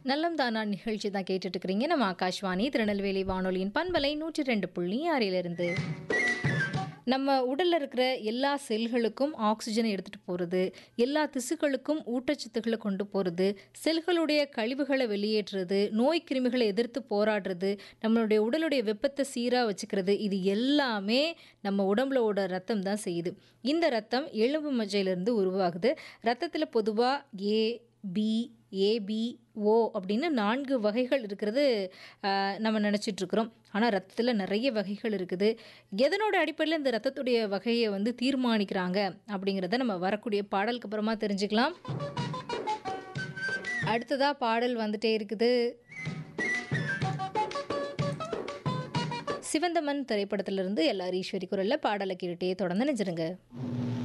நல்லம் தானா நிகழ்ச்சி தான் கேட்டுட்டு இருக்கிறீங்க நம்ம ஆகாஷ்வாணி திருநெல்வேலி வானொலியின் பண்பலை நூற்றி ரெண்டு புள்ளி ஆறிலிருந்து நம்ம உடல்ல இருக்கிற எல்லா செல்களுக்கும் ஆக்சிஜனை எடுத்துட்டு போகிறது எல்லா திசுக்களுக்கும் ஊட்டச்சத்துக்களை கொண்டு போகிறது செல்களுடைய கழிவுகளை வெளியேற்றுறது நோய் கிருமிகளை எதிர்த்து போராடுறது நம்மளுடைய உடலுடைய வெப்பத்தை சீராக வச்சுக்கிறது இது எல்லாமே நம்ம உடம்புல ஓட ரத்தம் தான் செய்யுது இந்த ரத்தம் எலும்பு மஜ்ஜையிலிருந்து உருவாகுது ரத்தத்தில் பொதுவாக ஏ பி ஏபி ஓ அப்படின்னு நான்கு வகைகள் இருக்கிறது ஆஹ், நம்ம நினச்சிட்டு இருக்கிறோம் ஆனால் ரத்தத்தில் நிறைய வகைகள் இருக்குது எதனோட அடிப்படையில் இந்த ரத்தத்துடைய வகையை வந்து தீர்மானிக்கிறாங்க அப்படிங்கிறத நம்ம வரக்கூடிய பாடலுக்கு அப்புறமா தெரிஞ்சுக்கலாம் அடுத்ததா பாடல் வந்துட்டே இருக்குது சிவந்தமன் திரைப்படத்திலிருந்து எல்லார் ஈஸ்வரி குரல்ல பாடலை கேட்டுட்டே தொடர்ந்து நினைச்சிருங்க